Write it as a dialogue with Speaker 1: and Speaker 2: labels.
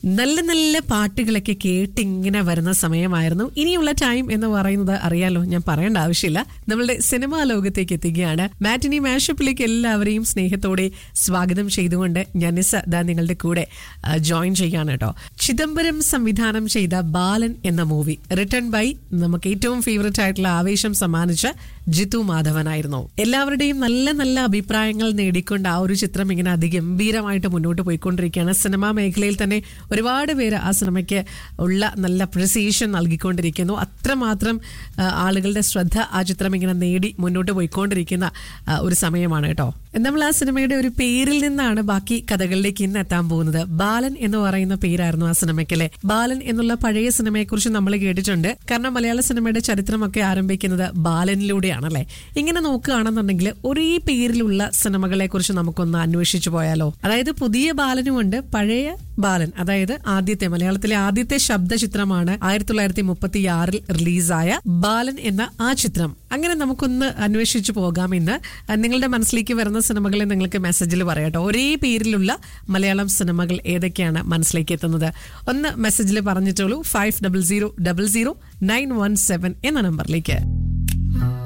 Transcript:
Speaker 1: നല്ല നല്ല പാട്ടുകളൊക്കെ കേട്ട് ഇങ്ങനെ വരുന്ന സമയമായിരുന്നു ഇനിയുള്ള ടൈം എന്ന് പറയുന്നത് അറിയാലോ ഞാൻ പറയേണ്ട ആവശ്യമില്ല നമ്മളുടെ സിനിമാ ലോകത്തേക്ക് എത്തുകയാണ് മാറ്റിനി മാഷപ്പിലേക്ക് എല്ലാവരെയും സ്നേഹത്തോടെ സ്വാഗതം ചെയ്തുകൊണ്ട് ഞാൻ നിസ ദാ നിങ്ങളുടെ കൂടെ ജോയിൻ ചെയ്യാണ് കേട്ടോ ചിദംബരം സംവിധാനം ചെയ്ത ബാലൻ എന്ന മൂവി റിട്ടേൺ ബൈ നമുക്ക് ഏറ്റവും ഫേവററ്റ് ആയിട്ടുള്ള ആവേശം സമ്മാനിച്ച ജിത്തു മാധവനായിരുന്നു എല്ലാവരുടെയും നല്ല നല്ല അഭിപ്രായങ്ങൾ നേടിക്കൊണ്ട് ആ ഒരു ചിത്രം ഇങ്ങനെ അതിഗംഭീരമായിട്ട് മുന്നോട്ട് പോയിക്കൊണ്ടിരിക്കുകയാണ് സിനിമാ മേഖലയിൽ തന്നെ ഒരുപാട് പേര് ആ സിനിമയ്ക്ക് ഉള്ള നല്ല അപ്രിസിയേഷൻ നൽകിക്കൊണ്ടിരിക്കുന്നു അത്രമാത്രം ആ, ആളുകളുടെ ശ്രദ്ധ ആ ചിത്രം ഇങ്ങനെ നേടി മുന്നോട്ട് പോയിക്കൊണ്ടിരിക്കുന്ന ആ, ഒരു സമയമാണ് കേട്ടോ നമ്മൾ ആ സിനിമയുടെ ഒരു പേരിൽ നിന്നാണ് ബാക്കി കഥകളിലേക്ക് ഇന്ന് എത്താൻ പോകുന്നത് ബാലൻ എന്ന് പറയുന്ന പേരായിരുന്നു ആ സിനിമയ്ക്കല്ലേ ബാലൻ എന്നുള്ള പഴയ സിനിമയെ കുറിച്ച് നമ്മൾ കേട്ടിട്ടുണ്ട് കാരണം മലയാള സിനിമയുടെ ചരിത്രമൊക്കെ ആരംഭിക്കുന്നത് ബാലനിലൂടെയാണല്ലേ ഇങ്ങനെ നോക്കുകയാണെന്നുണ്ടെങ്കിൽ ഒരേ പേരിലുള്ള സിനിമകളെ കുറിച്ച് നമുക്കൊന്ന് അന്വേഷിച്ചു പോയാലോ അതായത് പുതിയ ബാലനുമുണ്ട് പഴയ ബാലൻ അതായത് ആദ്യത്തെ മലയാളത്തിലെ ആദ്യത്തെ ശബ്ദ ചിത്രമാണ് ആയിരത്തി തൊള്ളായിരത്തി മുപ്പത്തി ആറിൽ റിലീസായ ബാലൻ എന്ന ആ ചിത്രം അങ്ങനെ നമുക്കൊന്ന് അന്വേഷിച്ചു പോകാമെന്ന് നിങ്ങളുടെ മനസ്സിലേക്ക് വരുന്ന സിനിമകളെ നിങ്ങൾക്ക് മെസ്സേജിൽ പറയാട്ടോ ഒരേ പേരിലുള്ള മലയാളം സിനിമകൾ ഏതൊക്കെയാണ് മനസ്സിലേക്ക് എത്തുന്നത് ഒന്ന് മെസ്സേജിൽ പറഞ്ഞിട്ടുള്ളൂ five double zero double zero nine one seven എന്ന നമ്പറിലേക്ക്